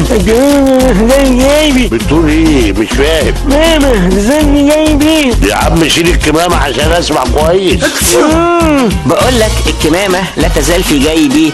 الكمامة زي جايبي بتقول ايه مش فاهم ماما زي جايبي يا عم شيل الكمامة عشان اسمع كويس بقول لك الكمامة لا تزال في جيبي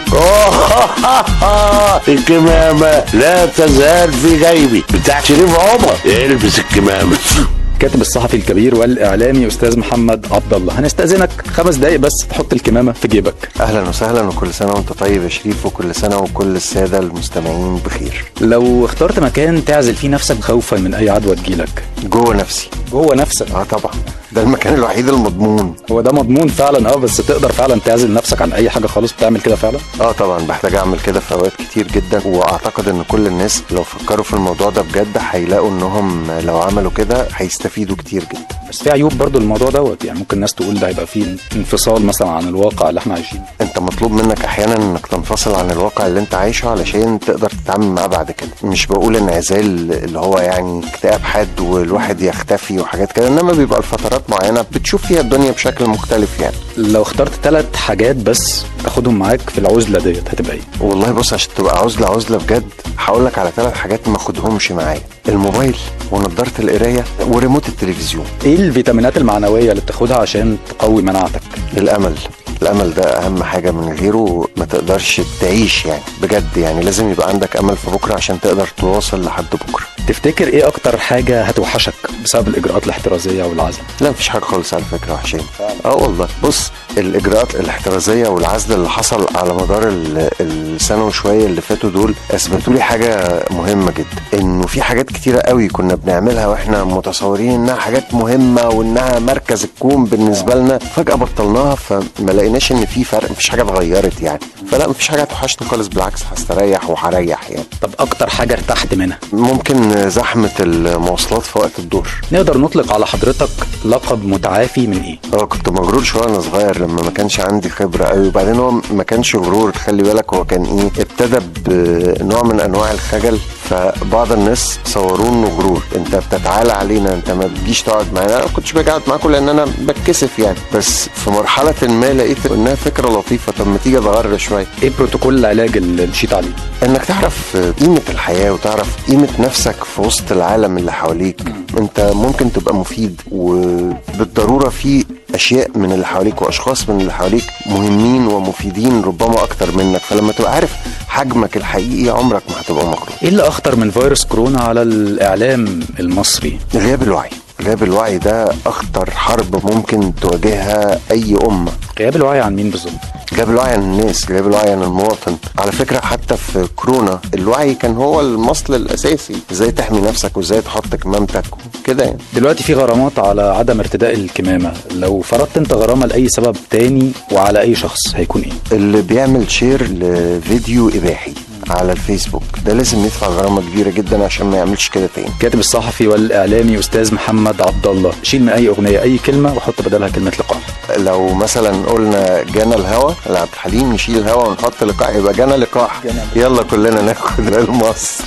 الكمامة لا تزال في جيبي بتاع شريف عمر البس الكمامة الكاتب الصحفي الكبير والاعلامي استاذ محمد عبد الله هنستاذنك خمس دقايق بس تحط الكمامه في جيبك اهلا وسهلا وكل سنه وانت طيب يا شريف وكل سنه وكل الساده المستمعين بخير لو اخترت مكان تعزل فيه نفسك خوفا من اي عدوى تجيلك جوه نفسي جوه نفسك اه طبعا ده المكان الوحيد المضمون هو ده مضمون فعلا اه بس تقدر فعلا تعزل نفسك عن اي حاجه خالص بتعمل كده فعلا اه طبعا بحتاج اعمل كده في اوقات كتير جدا واعتقد ان كل الناس لو فكروا في الموضوع ده بجد هيلاقوا انهم لو عملوا كده هيستفيدوا كتير جدا بس في عيوب برضو الموضوع دوت يعني ممكن الناس تقول ده هيبقى فيه انفصال مثلا عن الواقع اللي احنا عايشينه انت مطلوب منك احيانا انك تنفصل عن الواقع اللي انت عايشه علشان تقدر تتعامل معاه بعد كده مش بقول انعزال اللي هو يعني اكتئاب حاد والواحد يختفي وحاجات كده انما بيبقى الفترات معينه بتشوف فيها الدنيا بشكل مختلف يعني لو اخترت ثلاث حاجات بس تاخدهم معاك في العزله ديت هتبقى ايه والله بص عشان تبقى عزله عزله بجد هقول لك على ثلاث حاجات ما اخدهمش معايا الموبايل ونضاره القرايه وريموت التلفزيون ايه الفيتامينات المعنويه اللي بتاخدها عشان تقوي مناعتك الامل الامل ده اهم حاجه من غيره ما تقدرش تعيش يعني بجد يعني لازم يبقى عندك امل في بكره عشان تقدر تواصل لحد بكره تفتكر ايه اكتر حاجه هتوحشك بسبب الاجراءات الاحترازيه والعزل لا مفيش حاجه خالص على فكره وحشين اه والله بص الاجراءات الاحترازيه والعزل اللي حصل على مدار ال- السنه وشويه اللي فاتوا دول اثبتوا لي حاجه مهمه جدا انه في حاجات كتيره قوي كنا بنعملها واحنا متصورين انها حاجات مهمه وانها مركز الكون بالنسبه لنا فجاه بطلناها فما لقيناش ان في فرق مفيش حاجه اتغيرت يعني فلا مفيش حاجه هتوحشني خالص بالعكس هستريح وهريح يعني طب اكتر حاجه ارتحت منها ممكن زحمه المواصلات في وقت الظهر نقدر نطلق على حضرتك لقب متعافي من ايه اه كنت مغرور شويه وانا صغير لما ما كانش عندي خبره قوي وبعدين هو ما كانش غرور خلي بالك هو كان ايه ابتدى بنوع من انواع الخجل فبعض الناس صوروه انه غرور انت بتتعالى علينا انت ما بتجيش تقعد معانا انا ما كنتش باجي اقعد معاكم لان انا بتكسف يعني بس في مرحله ما لقيت انها فكره لطيفه طب ما تيجي اتغر شويه ايه بروتوكول العلاج اللي مشيت عليه انك تعرف قيمه الحياه وتعرف قيمه نفسك في وسط العالم اللي حواليك انت ممكن تبقى مفيد وبالضروره في اشياء من اللي حواليك واشخاص من اللي حواليك مهمين ومفيدين ربما اكتر منك فلما تبقى عارف حجمك الحقيقي عمرك ما هتبقى مغرور ايه اللي اخطر من فيروس كورونا على الاعلام المصري غياب الوعي غياب الوعي ده اخطر حرب ممكن تواجهها اي امه غياب الوعي عن مين بالظبط غياب الوعي عن الناس غياب الوعي عن المواطن على فكرة حتى في كورونا الوعي كان هو المصل الأساسي ازاي تحمي نفسك وازاي تحط كمامتك كده يعني دلوقتي في غرامات على عدم ارتداء الكمامه لو فرضت انت غرامه لاي سبب تاني وعلى اي شخص هيكون ايه اللي بيعمل شير لفيديو إباحي على الفيسبوك ده لازم يدفع غرامة كبيرة جدا عشان ما يعملش كده تاني الكاتب الصحفي والاعلامي استاذ محمد عبد الله شيل من اي اغنيه اي كلمه وحط بدلها كلمه لقاح لو مثلا قلنا جانا الهوا لعبد الحليم نشيل الهوا ونحط لقاح يبقى جانا لقاح يلا كلنا ناخد المص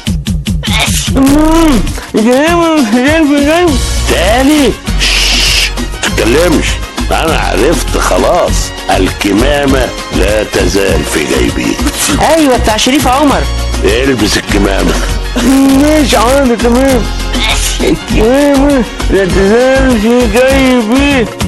تاني شش، تتكلمش انا عرفت خلاص الكمامة لا تزال في جيبي ايوه بتاع شريف عمر البس الكمامة مش عارف تمام الكمامة لا تزال في جيبي